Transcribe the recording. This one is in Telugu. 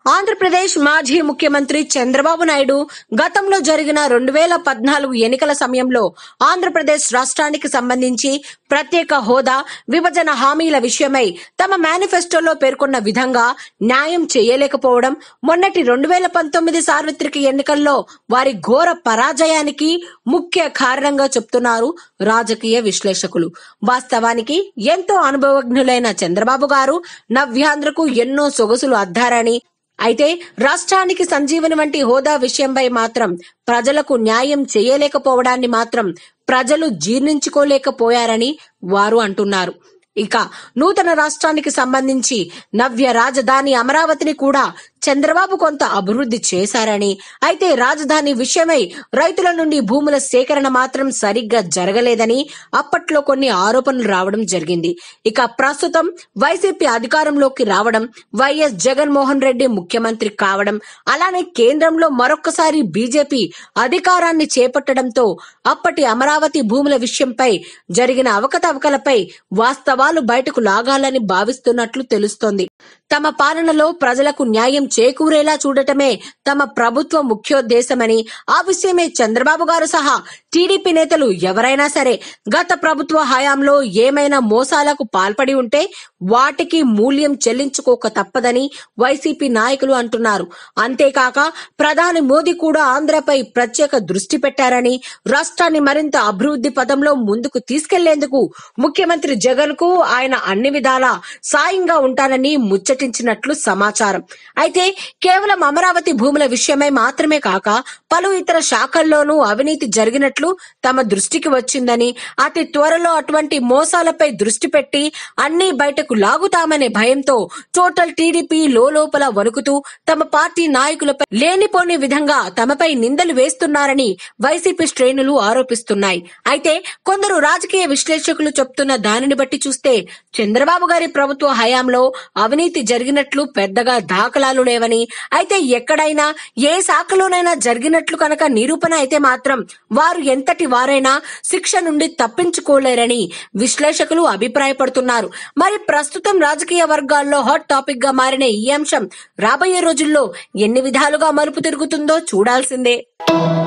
ఆంధ్రప్రదేశ్ మాజీ ముఖ్యమంత్రి చంద్రబాబు నాయుడు గతంలో జరిగిన రెండు వేల పద్నాలుగు ఎన్నికల సమయంలో ఆంధ్రప్రదేశ్ రాష్ట్రానికి సంబంధించి ప్రత్యేక హోదా విభజన హామీల విషయమై తమ మేనిఫెస్టోలో పేర్కొన్న విధంగా న్యాయం చేయలేకపోవడం మొన్నటి రెండు వేల పంతొమ్మిది సార్వత్రిక ఎన్నికల్లో వారి ఘోర పరాజయానికి ముఖ్య కారణంగా చెప్తున్నారు రాజకీయ విశ్లేషకులు వాస్తవానికి ఎంతో అనుభవజ్ఞులైన చంద్రబాబు గారు నవ్యాంధ్రకు ఎన్నో సొగసులు అద్దారని అయితే రాష్ట్రానికి సంజీవని వంటి హోదా విషయంపై మాత్రం ప్రజలకు న్యాయం చేయలేకపోవడాన్ని మాత్రం ప్రజలు జీర్ణించుకోలేకపోయారని వారు అంటున్నారు ఇక నూతన రాష్ట్రానికి సంబంధించి నవ్య రాజధాని అమరావతిని కూడా చంద్రబాబు కొంత అభివృద్ధి చేశారని అయితే రాజధాని విషయమై రైతుల నుండి భూముల సేకరణ మాత్రం సరిగ్గా జరగలేదని అప్పట్లో కొన్ని ఆరోపణలు రావడం జరిగింది ఇక ప్రస్తుతం వైసీపీ అధికారంలోకి రావడం వైఎస్ జగన్మోహన్ రెడ్డి ముఖ్యమంత్రి కావడం అలానే కేంద్రంలో మరొక్కసారి బీజేపీ అధికారాన్ని చేపట్టడంతో అప్పటి అమరావతి భూముల విషయంపై జరిగిన అవకతవకలపై వాస్తవాలు బయటకు లాగాలని భావిస్తున్నట్లు తెలుస్తోంది తమ పాలనలో ప్రజలకు న్యాయం చేకూరేలా చూడటమే తమ ప్రభుత్వ ముఖ్యోద్దేశమని ఆ విషయమే చంద్రబాబు గారు సహా టీడీపీ నేతలు ఎవరైనా సరే గత ప్రభుత్వ హయాంలో ఏమైనా మోసాలకు పాల్పడి ఉంటే వాటికి మూల్యం చెల్లించుకోక తప్పదని వైసీపీ నాయకులు అంటున్నారు అంతేకాక ప్రధాని మోదీ కూడా ఆంధ్రపై ప్రత్యేక దృష్టి పెట్టారని రాష్ట్రాన్ని మరింత అభివృద్ధి పదంలో ముందుకు తీసుకెళ్లేందుకు ముఖ్యమంత్రి జగన్ కు ఆయన అన్ని విధాలా సాయంగా ఉంటానని ముచ్చటించినట్లు సమాచారం అయితే కేవలం అమరావతి భూముల విషయమై మాత్రమే కాక పలు ఇతర శాఖల్లోనూ అవినీతి జరిగినట్లు తమ దృష్టికి వచ్చిందని అతి త్వరలో అటువంటి మోసాలపై దృష్టి పెట్టి అన్ని బయటకు లాగుతామనే భయంతో టోటల్ టీడీపీ లోపల వణుకుతూ తమ పార్టీ నాయకులపై లేనిపోని విధంగా తమపై నిందలు వేస్తున్నారని వైసీపీ శ్రేణులు ఆరోపిస్తున్నాయి అయితే కొందరు రాజకీయ విశ్లేషకులు చెప్తున్న దానిని బట్టి చూస్తే చంద్రబాబు గారి ప్రభుత్వ హయాంలో అవినీతి జరిగినట్లు పెద్దగా దాఖలాలు లేవని అయితే ఎక్కడైనా ఏ శాఖలోనైనా జరిగినట్లు కనుక నిరూపణ అయితే మాత్రం వారు ఎంతటి వారైనా శిక్ష నుండి తప్పించుకోలేరని విశ్లేషకులు అభిప్రాయపడుతున్నారు మరి ప్రస్తుతం రాజకీయ వర్గాల్లో హాట్ టాపిక్ గా మారిన ఈ అంశం రాబోయే రోజుల్లో ఎన్ని విధాలుగా మలుపు తిరుగుతుందో చూడాల్సిందే